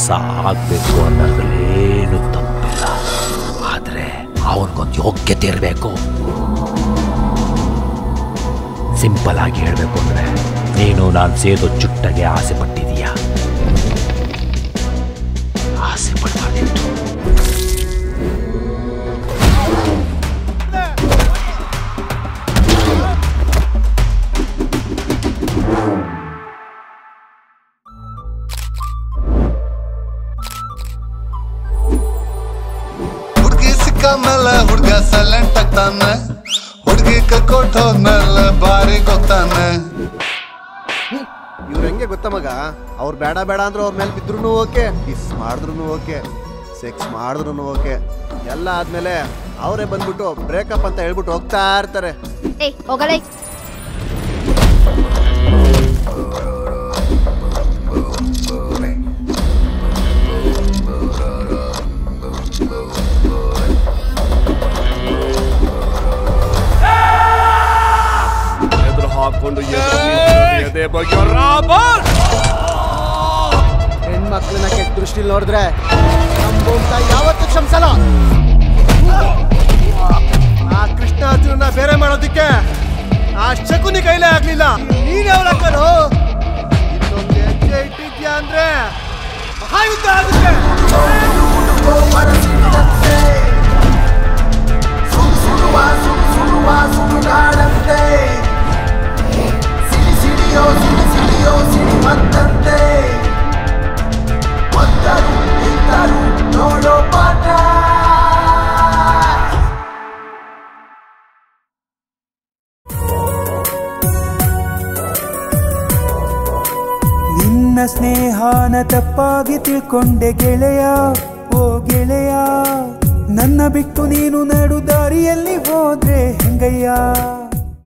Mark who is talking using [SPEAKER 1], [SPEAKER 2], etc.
[SPEAKER 1] ಕೆಲಸ ಆಗ್ಬೇಕು ಅನ್ನೋದ್ರಲ್ಲೇನು ತಪ್ಪಿಲ್ಲ ಆದ್ರೆ ಅವನಿಗೊಂದು ಯೋಗ್ಯತೆ ಇರಬೇಕು ಸಿಂಪಲ್ ಆಗಿ ಹೇಳಬೇಕು ಅಂದ್ರೆ ನೀನು ನಾನು ಸೇದೋ ಚುಟ್ಟಗೆ ಆಸೆ ಪಟ್ಟಿದೀಯ ಆಸೆ ಪಡಬಾರ್ದಿತ್ತು
[SPEAKER 2] ಹುಡ್ಗಿ ಸಿಕ್ಕ ಮೇಲೆ ಹುಡ್ಗ ಸೈಲೆಂಟ್ ಆಗ್ತಾನೆ ಹುಡ್ಗಿ ಕರ್ಕೊಟ್ ಹೋದ್ಮೇಲೆ ಬಾರಿ ಗೊತ್ತಾನೆ
[SPEAKER 3] ಇವ್ರ ಹೆಂಗೆ ಗೊತ್ತಾ ಮಗ ಅವ್ರು ಬೇಡ ಬೇಡ ಅಂದ್ರೆ ಅವ್ರ ಮೇಲೆ ಬಿದ್ರು ಓಕೆ ಕಿಸ್ ಮಾಡಿದ್ರು ಓಕೆ ಸೆಕ್ಸ್ ಮಾಡಿದ್ರು ಓಕೆ ಎಲ್ಲ ಆದ್ಮೇಲೆ ಅವರೇ ಬಂದ್ಬಿಟ್ಟು ಬ್ರೇಕಪ್ ಅಂತ ಹೇಳ್ಬಿಟ್ಟು ಹೋಗ್ತಾ ಇರ್ತಾರೆ
[SPEAKER 4] ಏಯ್ ಹೋಗಲೇ
[SPEAKER 5] ಎದುರು ಹಾಕೊಂಡು ಎದೆ ಬಗೆಯೋ
[SPEAKER 3] ಹೆಣ್ಮಕ್ಳನ್ನ ಕೆಟ್ಟ ದೃಷ್ಟಿಲಿ ನೋಡಿದ್ರೆ ನಂಬು ಅಂತ ಯಾವತ್ತೂ ಕ್ಷಮಿಸಲ್ಲ ಆ ಕೃಷ್ಣ ಅರ್ಜುನನ್ನ ಬೇರೆ ಮಾಡೋದಿಕ್ಕೆ ಆ ಶಕುನಿ ಕೈಲೇ ಆಗ್ಲಿಲ್ಲ ನೀನ್ ಯಾವ ಲೆಕ್ಕರು ಇನ್ನೊಂದು ಹೆಜ್ಜೆ ಇಟ್ಟಿದ್ಯಾ ಅಂದ್ರೆ ಮಹಾಯುದ್ಧ ಆಗುತ್ತೆ
[SPEAKER 6] ನಿನ್ನ ಸ್ನೇಹಾನ ತಪ್ಪಾಗಿ ತಿಳ್ಕೊಂಡೆ ಗೆಳೆಯ ಓ ಗೆಳೆಯ ನನ್ನ ಬಿಟ್ಟು ನೀನು ನಡು ದಾರಿಯಲ್ಲಿ ಹೋದ್ರೆ ಹೆಂಗಯ್ಯ